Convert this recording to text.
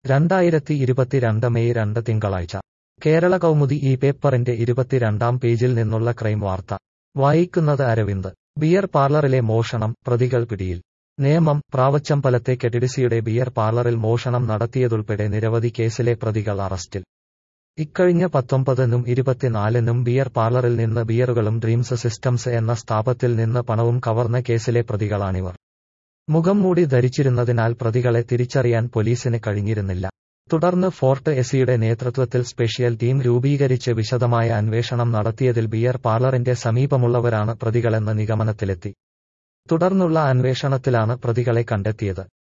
രണ്ടായിരത്തി ഇരുപത്തിരണ്ട് മെയ് രണ്ട് തിങ്കളാഴ്ച കേരള കൗമുദി ഈ പേപ്പറിന്റെ ഇരുപത്തിരണ്ടാം പേജിൽ നിന്നുള്ള ക്രൈം വാർത്ത വായിക്കുന്നത് അരവിന്ദ് ബിയർ പാർലറിലെ മോഷണം പ്രതികൾ പിടിയിൽ നേമം പ്രാവച്ചമ്പലത്തെ കെട്ടിഡിസിയുടെ ബിയർ പാർലറിൽ മോഷണം നടത്തിയതുൾപ്പെടെ നിരവധി കേസിലെ പ്രതികൾ അറസ്റ്റിൽ ഇക്കഴിഞ്ഞ പത്തൊമ്പതിനും ഇരുപത്തിനാലിനും ബിയർ പാർലറിൽ നിന്ന് ബിയറുകളും ഡ്രീംസ് സിസ്റ്റംസ് എന്ന സ്ഥാപത്തിൽ നിന്ന് പണവും കവർന്ന കേസിലെ പ്രതികളാണിവർ മുഖം മൂടി ധരിച്ചിരുന്നതിനാൽ പ്രതികളെ തിരിച്ചറിയാൻ പോലീസിന് കഴിഞ്ഞിരുന്നില്ല തുടർന്ന് ഫോർട്ട് എസിയുടെ നേതൃത്വത്തിൽ സ്പെഷ്യൽ ടീം രൂപീകരിച്ച് വിശദമായ അന്വേഷണം നടത്തിയതിൽ ബിയർ പാർലറിന്റെ സമീപമുള്ളവരാണ് പ്രതികളെന്ന നിഗമനത്തിലെത്തി തുടർന്നുള്ള അന്വേഷണത്തിലാണ് പ്രതികളെ കണ്ടെത്തിയത്